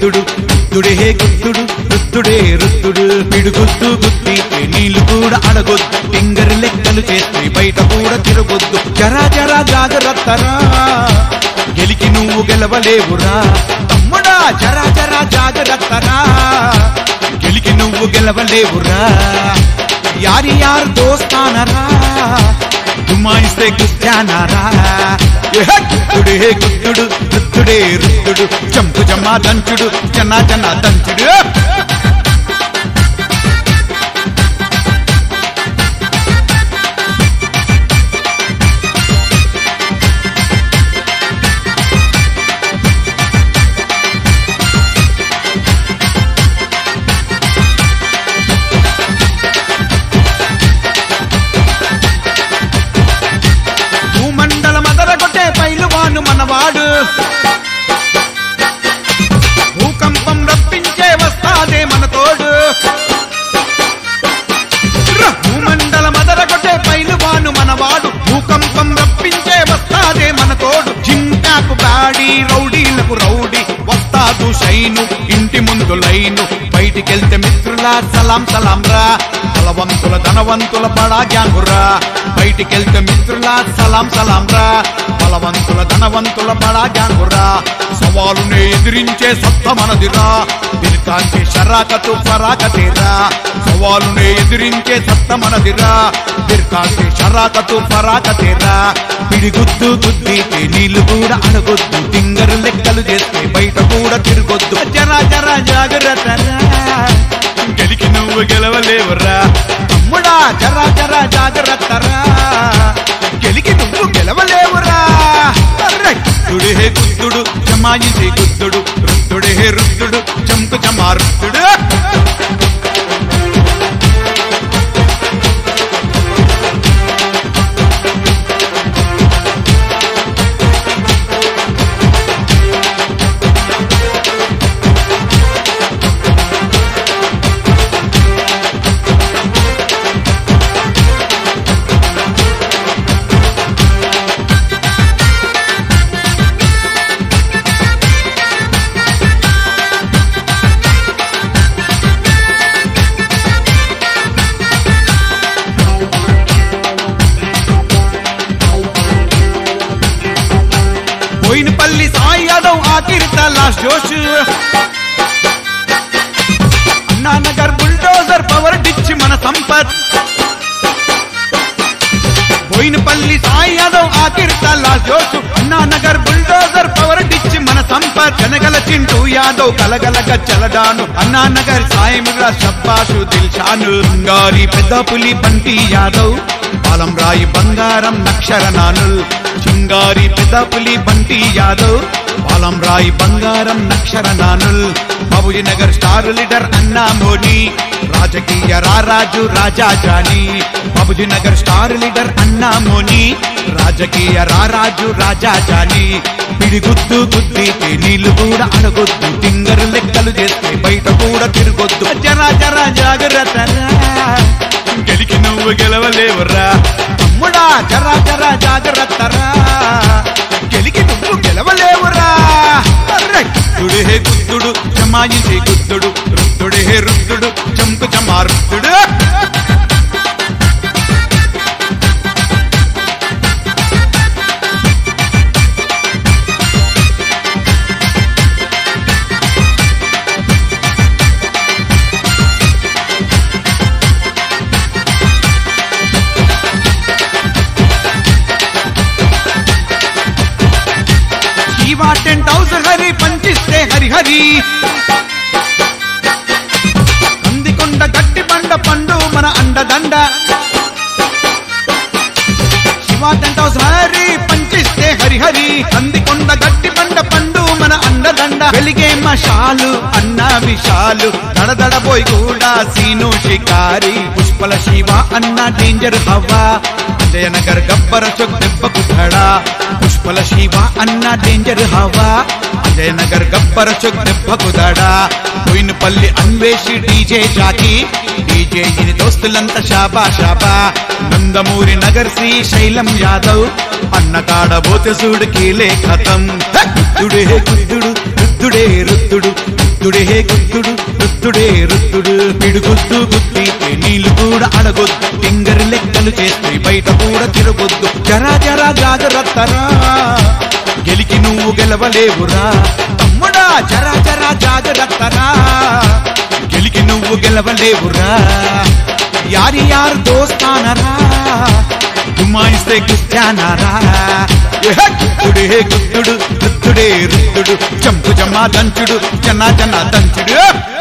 గుద్దుడు గుద్దుడే గుద్దుడు రుద్దుడే రుద్దుడు పిడుగుద్దు గుద్ది నీళ్లు కూడా అడగొద్దు ఫింగర్ లెక్కలు చేస్తే బయట కూడా తిరగొద్దు జరా జరా జాగ్రత్తరా గెలికి నువ్వు గెలవలేవురా తమ్ముడా జరా జరా జాగ్రత్తరా గెలికి నువ్వు గెలవలేవురా యారి యారు దోస్తానరా గుమాయిస్తే గుద్దానరా ఏహే, గుద్దుడే గుద్దుడు రుద్దుడే రుద్దుడు చంపు జమా దంచుడు జనా జనా దంచుడు భూమండల మదరగొట్టే పైలువాను మనవాడు భూకంపం రప్పించే వస్తాదే మన తోడు ర! భూమండల మదరగొట్టే పైలువాను మనవాడు భూకంపం రప్పించే వస్తాదే మన తోడు జింకాకు బాడి రౌడీలకు రౌడీ వస్తాదు షైను ఇంటి ముందు లైను బయటికెళ్తే మిత్రులా సలాం సలాం రా బలవంతుల ధనవంతుల బడా గ్యాంగురా బయటికెళ్తే మిత్రులా సలాం సలాం రా బలవంతుల ధనవంతుల బడా గ్యాంగురా సవాలునే ఎదిరించే సత్త మనదిరా బిర్కాంచి షరాకతు ఫరాకతేరా సవాలునే ఎదిరించే సత్త మనదిరా బిర్కాంచి షరాకతు ఫరాకతేరా పిడిగుద్దు గుద్దితే నీళ్లు కూడా అడగొద్దు తింగరు లెక్కలు చేస్తే బయట కూడా తిరగొద్దు జరా జరా జాగ్రత్త గెలికి నువ్వు గెలవలేవురా తమ్ముడా జరా జరా జాగ్రత్తరా గెలికి నువ్వు గెలవలేవురా అర్రే! గుద్దుడే గుద్దుడు జమాయించి గుద్దుడు రుద్దుడే రుద్దుడు చంకు చమా రుద్దుడు పోయినపల్లి సాయి యాదవ్ ఆకిరిత లాస్ట్ జోష్ అన్నానగర్ బుల్డోజర్ పవర్ డిచ్ మన సంపత్ పోయినపల్లి సాయి యాదవ్ ఆకిరిత లాస్ట్ జోష్ అన్నానగర్ బుల్డోజర్ పవర్ డిచ్ మన సంపత్ జనగల చింటూ యాదవ్ కలగలగ చలడాను అన్నానగర్ సాయిముగా షబ్బాషు దిల్షాను సింగారి పెద్ద పులి బంటి యాదవ్ పాలం రాయి బంగారం నక్షర నానుల్ చింగారి పెద్ద పులి బంటి యాదవ్ పాలం రాయి బంగారం నక్షర నానుల్ బాబుజీ నగర్ స్టార్ లీడర్ అన్నా మోని రాజకీయ రారాజు రాజా జాని బాబుజీ నగర్ స్టార్ లీడర్ అన్నా మోని రాజకీయ రారాజు రాజా జాని పిడిగుద్దు గుద్దితే నీళ్లు కూడా అడగొద్దు తింగరు లెక్కలు చేస్తే బయట కూడా తిరగొద్దు జరా జరా జాగ్రత్త గెలికి నువ్వు గెలవలేవురా తమ్ముడా జరా జరా జాగ్రత్తరా గెలికి నువ్వు గెలవలేవురా అర్రే! గుద్దుడే గుద్దుడు జమాయించి గుద్దుడు రుద్దుడే రుద్దుడు చంకు చమా రుద్దుడు శివా టెంట్ హౌస్ హరి పంచిస్తే హరి హరి కందికొండ గట్టి బండ పండు మన అండదండ శివా టెంట్ హౌస్ హరి పంచిస్తే హరి హరి కందికొండ గట్టి బండ పండు మన అండదండ వెలిగే మషాలు అన్న విషాలు దడదడబోయి కూడా సీను షికారి పుష్పల శివ అన్న డేంజర్ హవా జయనగర్ గబ్బర చొక్ దెబ్బకు ధడా పుష్పల శివ అన్న డేంజర్ హవా జయనగర్ గబ్బర చొక్ దెబ్బకు దడా పోయినపల్లి అన్వేషి డీజే జాకి డీజే ఇని దోస్తులంతా షాబా షాబా నందమూరి నగర్ శ్రీ శైలం యాదవ్ అన్న కాడ బోతె సూడు కీలే ఖతం హ! గుద్దుడే గుద్దుడు రుద్దుడే రుద్దుడు గుద్దుడే గుద్దుడు రుద్దుడే రుద్దుడు పిడుగుద్దు గుద్దితే నీళ్లు కూడా అడగొద్దు టింగరి లెక్కలు చేస్తే బయట కూడా తిరగొద్దు జరా జరా జాగ్రత్తరా గెలికి నువ్వు గెలవలేవురా తమ్ముడా జరా జరా జాగ్రత్తరా గెలికి నువ్వు గెలవలేవురా యారి యారు దోస్తానరా గుమాయిస్తే గుచ్చానరా గుద్దుడే గుద్దుడు గుద్దుడే రుద్దుడు చంపు జమా దంచుడు జనా జనా దంచుడు